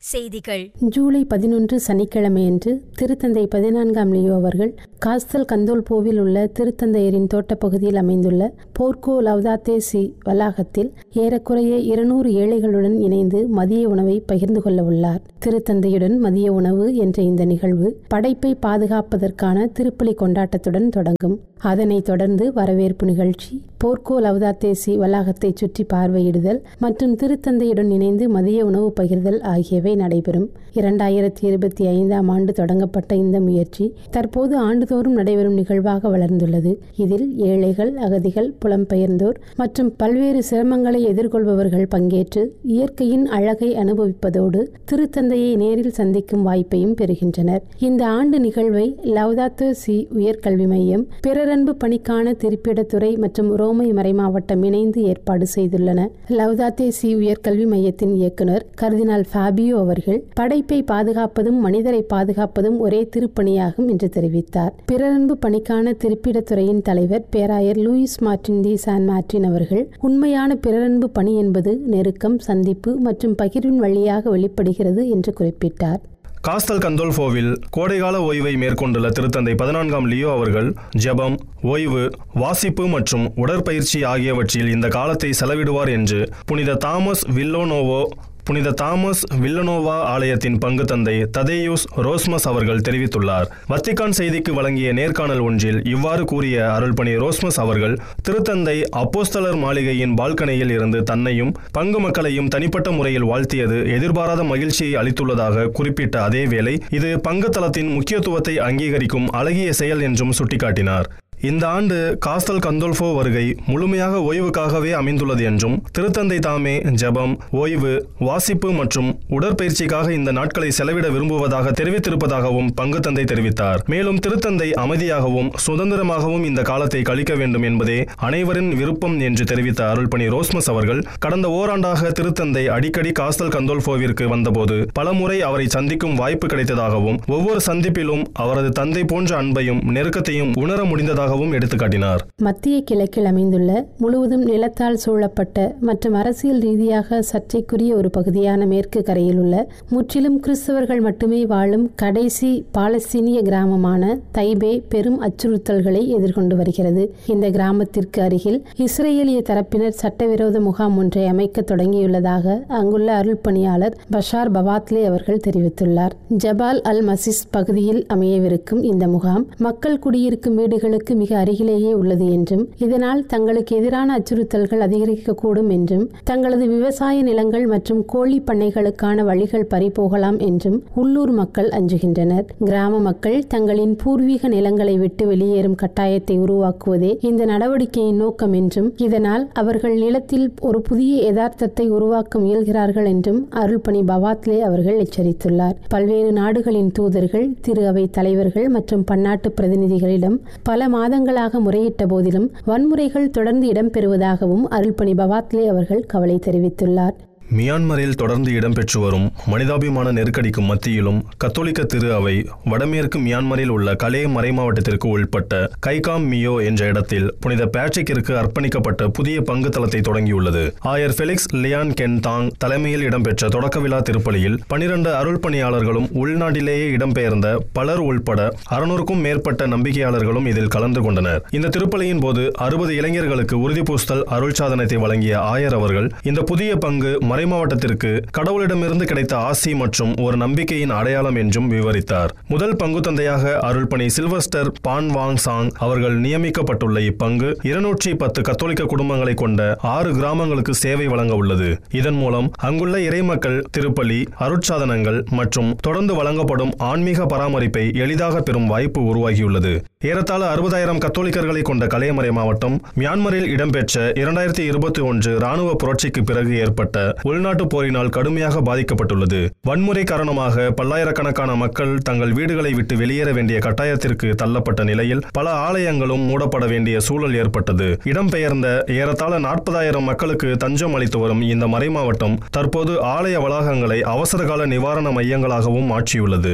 செய்திகள் ஜூலை பதினொன்று சனிக்கிழமையன்று திருத்தந்தை பதினான்காம் லியோ அவர்கள் காஸ்தல் கந்தோல்போவில் உள்ள திருத்தந்தையரின் தோட்டப்பகுதியில் அமைந்துள்ள போர்க்கோ லவ்தாத்தே சி வளாகத்தில் ஏறக்குறைய இருநூறு ஏழைகளுடன் இணைந்து மதிய உணவை பகிர்ந்து கொள்ள உள்ளார் திருத்தந்தையுடன் மதிய உணவு என்ற இந்த நிகழ்வு படைப்பை பாதுகாப்பதற்கான திருப்பலி கொண்டாட்டத்துடன் தொடங்கும் அதனைத் தொடர்ந்து வரவேற்பு நிகழ்ச்சி போர்க்கோ லவ்தாத்தே சி வளாகத்தை சுற்றி பார்வையிடுதல் மற்றும் திருத்தந்தையுடன் இணைந்து மதிய உணவு பகிர்தல் ஆகியவை நடைபெறும் இரண்டாயிரத்தி இருபத்தி ஐந்தாம் ஆண்டு தொடங்கப்பட்ட இந்த முயற்சி தற்போது ஆண்டுதோறும் நடைபெறும் நிகழ்வாக வளர்ந்துள்ளது இதில் ஏழைகள் அகதிகள் புலம்பெயர்ந்தோர் மற்றும் பல்வேறு சிரமங்களை எதிர்கொள்பவர்கள் பங்கேற்று இயற்கையின் அழகை அனுபவிப்பதோடு திருத்தந்தையை நேரில் சந்திக்கும் வாய்ப்பையும் பெறுகின்றனர் இந்த ஆண்டு நிகழ்வை லவ்தாத்தோ சி உயர்கல்வி மையம் பிறரன்பு பணிக்கான திருப்பிடத்துறை மற்றும் ரோமை மறைமாவட்டம் இணைந்து ஏற்பாடு செய்துள்ளன லவ்தாத்தே சி உயர்கல்வி மையத்தின் இயக்குனர் கர்தினால் ஃபாபியோ அவர்கள் படைப்பை பாதுகாப்பதும் மனிதரை பாதுகாப்பதும் ஒரே திருப்பணியாகும் என்று தெரிவித்தார் பிறரன்பு பணிக்கான திருப்பிடத்துறையின் தலைவர் பேராயர் Luis Marin de San Martin அவர்கள் உண்மையான பிறரன்பு பணி என்பது நெருக்கம் சந்திப்பு மற்றும் பகிர்வின் வழியாக வெளிப்படுகிறது என்று குறிப்பிட்டார் காஸ்தல் கந்தோல்ஃபோவில் கோடைகால ஓய்வை மேற்கொண்டுள்ள திருத்தந்தை பதினான்காம் லியோ அவர்கள் ஜெபம் ஓய்வு வாசிப்பு மற்றும் உடற்பயிற்சி ஆகியவற்றில் இந்த காலத்தை செலவிடுவார் என்று புனித தாமஸ் வில்லோனோவோ புனித தாமஸ் வில்லனோவா ஆலயத்தின் பங்கு தந்தை ததேயூஸ் ரோஸ்மஸ் அவர்கள் தெரிவித்துள்ளார் வத்திகான் செய்திக்கு வழங்கிய நேர்காணல் ஒன்றில் இவ்வாறு கூறிய அருள்பணி ரோஸ்மஸ் அவர்கள் திருத்தந்தை அப்போஸ்தலர் மாளிகையின் பால்கனியில் இருந்து தன்னையும் பங்கு மக்களையும் தனிப்பட்ட முறையில் வாழ்த்தியது எதிர்பாராத மகிழ்ச்சியை அளித்துள்ளதாக குறிப்பிட்ட அதேவேளை இது பங்கு தளத்தின் முக்கியத்துவத்தை அங்கீகரிக்கும் அழகிய செயல் என்றும் சுட்டிக்காட்டினார் இந்த ஆண்டு காஸ்தல் கந்தோல்ஃபோ வருகை முழுமையாக ஓய்வுக்காகவே அமைந்துள்ளது என்றும் திருத்தந்தை தாமே ஜெபம் ஓய்வு வாசிப்பு மற்றும் உடற்பயிற்சிக்காக இந்த நாட்களை செலவிட விரும்புவதாக தெரிவித்திருப்பதாகவும் பங்கு தந்தை தெரிவித்தார் மேலும் திருத்தந்தை அமைதியாகவும் சுதந்திரமாகவும் இந்த காலத்தை கழிக்க வேண்டும் என்பதே அனைவரின் விருப்பம் என்று தெரிவித்த அருள்பணி ரோஸ்மஸ் அவர்கள் கடந்த ஓராண்டாக திருத்தந்தை அடிக்கடி காஸ்தல் கந்தோல்ஃபோவிற்கு வந்தபோது பலமுறை அவரை சந்திக்கும் வாய்ப்பு கிடைத்ததாகவும் ஒவ்வொரு சந்திப்பிலும் அவரது தந்தை போன்ற அன்பையும் நெருக்கத்தையும் உணர முடிந்ததாக உள்ளதாகவும் எடுத்துக்காட்டினார் மத்திய கிழக்கில் அமைந்துள்ள முழுவதும் நிலத்தால் சூழப்பட்ட மற்றும் அரசியல் ரீதியாக சர்ச்சைக்குரிய ஒரு பகுதியான மேற்கு கரையில் உள்ள முற்றிலும் கிறிஸ்தவர்கள் மட்டுமே வாழும் கடைசி பாலஸ்தீனிய கிராமமான தைபே பெரும் அச்சுறுத்தல்களை எதிர்கொண்டு வருகிறது இந்த கிராமத்திற்கு அருகில் இஸ்ரேலிய தரப்பினர் சட்டவிரோத முகாம் ஒன்றை அமைக்க தொடங்கியுள்ளதாக அங்குள்ள அருள் பணியாளர் பஷார் பவாத்லே அவர்கள் தெரிவித்துள்ளார் ஜபால் அல் மசிஸ் பகுதியில் அமையவிருக்கும் இந்த முகாம் மக்கள் குடியிருக்கும் வீடுகளுக்கு மிக அருகிலேயே உள்ளது என்றும் இதனால் தங்களுக்கு எதிரான அச்சுறுத்தல்கள் அதிகரிக்கக்கூடும் என்றும் தங்களது விவசாய நிலங்கள் மற்றும் கோழி பண்ணைகளுக்கான வழிகள் பறிபோகலாம் என்றும் உள்ளூர் மக்கள் அஞ்சுகின்றனர் கிராம மக்கள் தங்களின் பூர்வீக நிலங்களை விட்டு வெளியேறும் கட்டாயத்தை உருவாக்குவதே இந்த நடவடிக்கையின் நோக்கம் என்றும் இதனால் அவர்கள் நிலத்தில் ஒரு புதிய யதார்த்தத்தை உருவாக்க முயல்கிறார்கள் என்றும் அருள்பணி பவாத்லே அவர்கள் எச்சரித்துள்ளார் பல்வேறு நாடுகளின் தூதர்கள் திரு அவை தலைவர்கள் மற்றும் பன்னாட்டு பிரதிநிதிகளிடம் பல மாதங்களாக முறையிட்ட போதிலும் வன்முறைகள் தொடர்ந்து இடம்பெறுவதாகவும் அருள்பணி பவாத்லே அவர்கள் கவலை தெரிவித்துள்ளார் மியான்மரில் தொடர்ந்து இடம்பெற்று வரும் மனிதாபிமான நெருக்கடிக்கும் மத்தியிலும் கத்தோலிக்க திரு அவை வடமேற்கு மியான்மரில் உள்ள கலே மறைமாவட்டத்திற்கு உட்பட்ட கைகாம் மியோ என்ற இடத்தில் புனித பேட்ரிக்கிற்கு அர்ப்பணிக்கப்பட்ட புதிய பங்கு தளத்தை தொடங்கியுள்ளது ஆயர் ஃபெலிக்ஸ் லியான் கென் தாங் தலைமையில் இடம்பெற்ற தொடக்க விழா திருப்பலியில் பனிரண்டு அருள் பணியாளர்களும் உள்நாட்டிலேயே இடம்பெயர்ந்த பலர் உள்பட அறுநூறுக்கும் மேற்பட்ட நம்பிக்கையாளர்களும் இதில் கலந்து கொண்டனர் இந்த திருப்பலியின் போது அறுபது இளைஞர்களுக்கு உறுதிபூசல் அருள் சாதனத்தை வழங்கிய ஆயர் அவர்கள் இந்த புதிய பங்கு மறைமாவட்டத்திற்கு கடவுளிடமிருந்து கிடைத்த ஆசி மற்றும் ஒரு நம்பிக்கையின் அடையாளம் என்றும் விவரித்தார் முதல் பங்கு தந்தையாக அருள்பணி சில்வஸ்டர் பான் வாங் சாங் அவர்கள் நியமிக்கப்பட்டுள்ள இப்பங்கு இருநூற்றி பத்து கத்தோலிக்க குடும்பங்களை கொண்ட ஆறு கிராமங்களுக்கு சேவை வழங்க உள்ளது இதன் மூலம் அங்குள்ள இறைமக்கள் திருப்பலி அருட்சாதனங்கள் மற்றும் தொடர்ந்து வழங்கப்படும் ஆன்மீக பராமரிப்பை எளிதாக பெறும் வாய்ப்பு உருவாகியுள்ளது ஏறத்தாழ அறுபதாயிரம் கத்தோலிக்கர்களை கொண்ட கலையமறை மாவட்டம் மியான்மரில் இடம்பெற்ற இரண்டாயிரத்தி இருபத்தி ஒன்று ராணுவ புரட்சிக்கு பிறகு ஏற்பட்ட உள்நாட்டு போரினால் கடுமையாக பாதிக்கப்பட்டுள்ளது வன்முறை காரணமாக பல்லாயிரக்கணக்கான மக்கள் தங்கள் வீடுகளை விட்டு வெளியேற வேண்டிய கட்டாயத்திற்கு தள்ளப்பட்ட நிலையில் பல ஆலயங்களும் மூடப்பட வேண்டிய சூழல் ஏற்பட்டது இடம்பெயர்ந்த ஏறத்தாழ நாற்பதாயிரம் மக்களுக்கு தஞ்சம் அளித்து வரும் இந்த மறைமாவட்டம் தற்போது ஆலய வளாகங்களை அவசரகால நிவாரண மையங்களாகவும் மாற்றியுள்ளது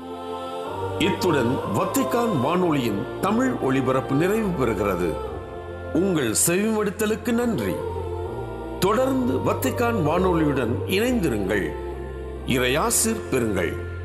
இத்துடன் வத்திக்கான் வானொலியின் தமிழ் ஒளிபரப்பு நிறைவு பெறுகிறது உங்கள் செவிமடுத்தலுக்கு நன்றி தொடர்ந்து வத்திக்கான் வானொலியுடன் இணைந்திருங்கள் இறையாசிர் பெறுங்கள்